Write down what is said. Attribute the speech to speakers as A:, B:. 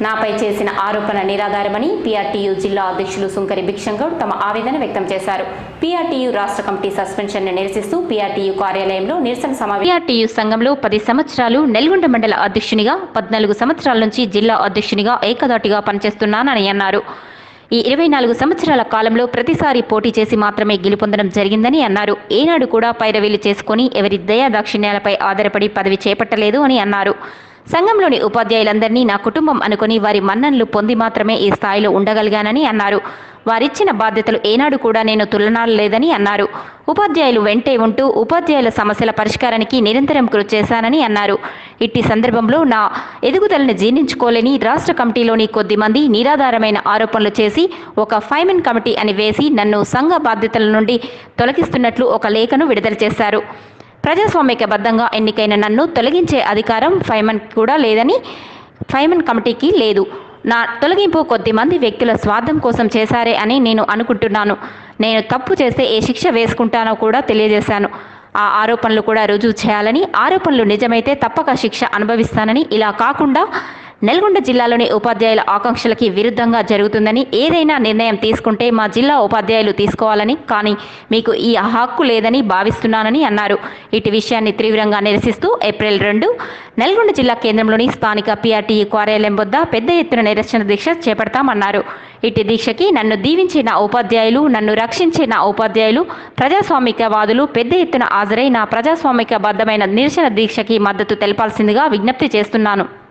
A: నాపై చేసిన ఆరోపణ నిరాధారమని పీఆర్టీయూ జిల్లా అధ్యక్షులు సుంకరి భిక్షంగౌడ్ తమ ఆవేదన వ్యక్తం చేశారు పీఆర్టీయూ రాష్ట్ర కమిటీ సస్పెన్షన్ నిరసిస్తూ పీఆర్టీయూ కార్యాలయంలో నిరసన సమావేశం పీఆర్టీయూ సంఘంలో పది సంవత్సరాలు నెల్గొండ మండల అధ్యక్షునిగా పద్నాలుగు సంవత్సరాల నుంచి జిల్లా అధ్యక్షునిగా ఏకదాటిగా పనిచేస్తున్నానని అన్నారు ఈ ఇరవై నాలుగు సంవత్సరాల కాలంలో ప్రతిసారి పోటీ చేసి మాత్రమే గెలుపొందడం జరిగిందని అన్నారు ఏనాడు కూడా పైరవీలు చేసుకుని ఎవరి దయా దాక్షిణ్యాలపై ఆధారపడి పదవి చేపట్టలేదు అని అన్నారు సంఘంలోని ఉపాధ్యాయులందరినీ నా కుటుంబం అనుకుని వారి మన్ననలు పొంది మాత్రమే ఈ స్థాయిలో ఉండగలిగానని అన్నారు వారిచ్చిన బాధ్యతలు ఏనాడు కూడా నేను తులనాడలేదని అన్నారు ఉపాధ్యాయులు వెంటే ఉంటూ ఉపాధ్యాయుల సమస్యల పరిష్కారానికి నిరంతరం కృషి చేశానని అన్నారు ఇట్టి సందర్భంలో నా ఎదుగుదలను జీర్ణించుకోలేని రాష్ట్ర కమిటీలోని కొద్దిమంది నిరాధారమైన ఆరోపణలు చేసి ఒక ఫైమెన్ కమిటీ అని వేసి నన్ను సంఘ బాధ్యతల నుండి తొలగిస్తున్నట్లు ఒక లేఖను విడుదల చేశారు ప్రజాస్వామికబద్ధంగా ఎన్నికైన నన్ను తొలగించే అధికారం ఫైమన్ కూడా లేదని ఫైమన్ కమిటీకి లేదు నా తొలగింపు కొద్దిమంది వ్యక్తుల స్వార్థం కోసం చేశారే అని నేను అనుకుంటున్నాను నేను తప్పు చేస్తే ఏ శిక్ష వేసుకుంటానో కూడా తెలియజేశాను ఆ ఆరోపణలు కూడా రుజువు చేయాలని ఆరోపణలు నిజమైతే తప్పక శిక్ష అనుభవిస్తానని ఇలా కాకుండా నల్గొండ జిల్లాలోని ఉపాధ్యాయుల ఆకాంక్షలకి విరుద్ధంగా జరుగుతుందని ఏదైనా నిర్ణయం తీసుకుంటే మా జిల్లా ఉపాధ్యాయులు తీసుకోవాలని కానీ మీకు ఈ హక్కు లేదని భావిస్తున్నానని అన్నారు ఇటు విషయాన్ని తీవ్రంగా నిరసిస్తూ ఏప్రిల్ రెండు నల్గొండ జిల్లా కేంద్రంలోని స్థానిక పిఆర్టీఈ కార్యాలయం వద్ద పెద్ద ఎత్తున నిరసన దీక్ష చేపడతామన్నారు ఇటు దీక్షకి నన్ను దీవించిన ఉపాధ్యాయులు నన్ను రక్షించిన ఉపాధ్యాయులు ప్రజాస్వామికవాదులు పెద్ద ఎత్తున హాజరై నా ప్రజాస్వామికబద్ధమైన నిరసన దీక్షకి మద్దతు తెలపాల్సిందిగా విజ్ఞప్తి చేస్తున్నాను